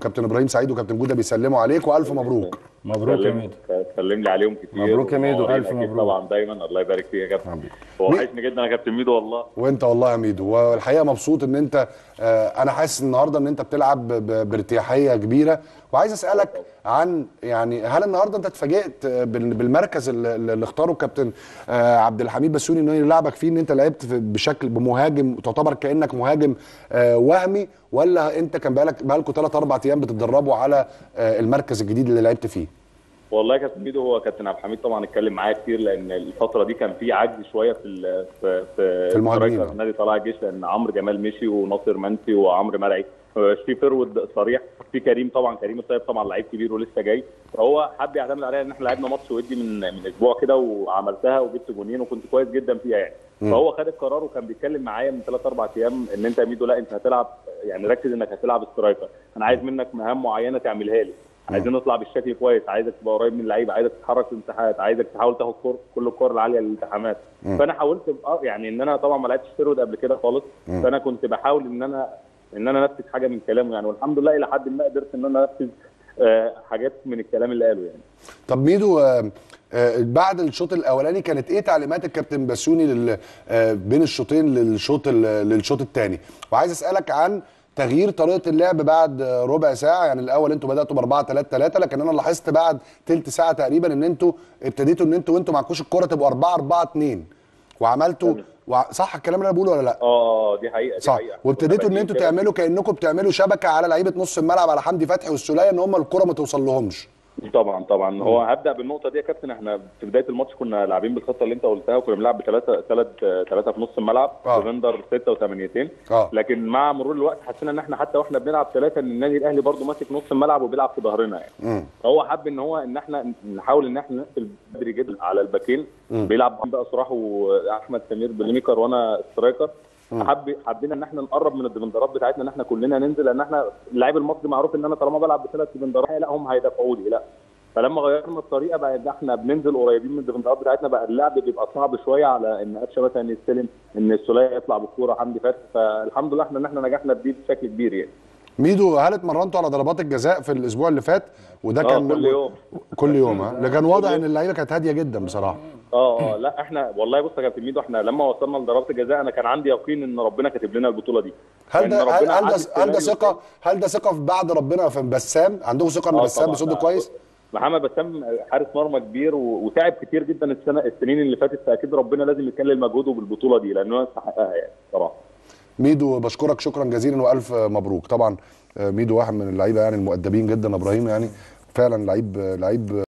كابتن ابراهيم سعيد وكابتن جوده بيسلموا عليك والف مبروك مبروك يا ميدو سلم لي عليهم كتير مبروك يا ميدو، ومنورين ألف أكيد مبروك. طبعا دايما الله يبارك فيك يا كابتن حبيبي. وحشني جدا يا كابتن ميدو والله وانت والله يا ميدو والحقيقه مبسوط ان انت آه، انا حاسس النهارده ان انت بتلعب ب- ب- بارتياحيه كبيره وعايز اسالك عن يعني هل النهارده انت اتفاجئت آه، بال- بالمركز اللي اللي اختاره الكابتن آه، عبد الحميد بسيوني انه يلعبك فيه ان انت لعبت في- بشكل بمهاجم تعتبر كانك مهاجم آه، وهمي ولا انت كان بقالك بقالكوا ثلاث اربع ايام بتتدربوا على آه، المركز الجديد اللي لعبت فيه والله يا كابتن ميدو هو كابتن عبد الحميد طبعا اتكلم معايا كتير لان الفتره دي كان في عجز شويه في ال- في في, في المهاجمين. سترايكر نادي طلائع الجيش لان عمرو جمال مشي وناصر منسي وعمرو مرعي مبقاش في فرود صريح في كريم طبعا كريم الطيب طبعا لعيب كبير ولسه جاي فهو حب يعتمد عليها ان احنا لعبنا ماتش ودي من من اسبوع كده وعملتها وجبت جونين وكنت كويس جدا فيها يعني فهو خد القرار وكان بيتكلم معايا من ثلاث اربع ايام ان انت يا ميدو لا انت هتلعب يعني ركز انك هتلعب سترايكر انا عايز منك مهام معينه تعملها لي عايزين نطلع بالشكل كويس عايزك تبقى قريب من اللعيبه عايزك تتحرك في المساحات عايزك تحاول تاخد كور كل الكور العاليه للالتحامات فانا حاولت بقى يعني ان انا طبعا ما لعبتش فيرود قبل كده خالص فانا كنت بحاول ان انا ان انا انفذ حاجه من كلامه يعني والحمد لله الى حد ما قدرت ان انا انفذ آه، حاجات من الكلام اللي قاله يعني طب ميدو آه، آه، بعد الشوط الاولاني كانت ايه تعليمات الكابتن بسيوني لل- آه، بين الشوطين للشوط ال- للشوط الثاني وعايز اسالك عن تغيير طريقه اللعب بعد آه، ربع ساعه يعني الاول انتوا بداتوا ب 4 3 3 لكن انا لاحظت بعد ثلث ساعه تقريبا ان انتوا ابتديتوا ان انتوا وانتوا معكوش الكوره تبقوا 4 4 2 وعملتوا وع- صح الكلام اللي انا بقوله ولا لا؟ اه دي حقيقه دي صح حقيقه وابتديتوا ان كنا انتوا بادئين كده. تعملوا كانكم بتعملوا شبكه على لعيبه نص الملعب على حمدي فتحي والسوليه ان هم الكوره ما توصل لهمش طبعا طبعا هو هبدا بالنقطه دي يا كابتن احنا في بدايه الماتش كنا لاعبين بالخطه اللي انت قلتها وكنا بنلعب بثلاثه ثلاث ثلاثه في نص الملعب آه. ديفندر سته وثمانيتين آه. لكن مع مرور الوقت حسينا ان احنا حتى واحنا بنلعب ثلاثه ان النادي الاهلي برضو ماسك نص الملعب وبيلعب في ظهرنا يعني مم. فهو حب ان هو ان احنا نحاول ان احنا نقفل بدري جدا على الباكين بيلعب بقى صراحه واحمد سمير بليميكر وانا سترايكر حب حبينا ان احنا نقرب من الديفندرات بتاعتنا ان احنا كلنا ننزل لان احنا اللاعب المصري معروف ان انا طالما بلعب بثلاث ديفندرات لا هم هيدافعوا لي لا فلما غيرنا الطريقه بقى ان احنا بننزل قريبين من الديفندرات بتاعتنا بقى اللعب بيبقى صعب شويه على ان قفشه مثلا يستلم ان السوليه يطلع بالكوره حمدي فتحي فالحمد لله احنا ان احنا نجحنا بدي بشكل كبير يعني ميدو هل اتمرنتوا على ضربات الجزاء في الاسبوع اللي فات وده آه، كان كل يوم. كل يوم ها لكن واضح ان اللعيبه كانت هاديه جدا بصراحه اه اه لا احنا والله بص يا كابتن ميدو احنا لما وصلنا لضربات الجزاء انا كان عندي يقين ان ربنا كاتب لنا البطوله دي هل لأن ده هل, ربنا هل عامل ده هل ده سيناريو ثقه هل ده ثقه في بعد ربنا في بسام عندكم ثقه ان آه بسام طبعاً. بيصد لا، كويس محمد بسام حارس مرمى كبير و- وتعب كتير جدا السنه السنين اللي فاتت فاكيد ربنا لازم يكلل مجهوده بالبطوله دي لانه يستحقها يعني صراحه ميدو بشكرك شكرا جزيلا والف مبروك طبعا آه، ميدو واحد من اللعيبه يعني المؤدبين جدا ابراهيم يعني فعلا لعيب لعيب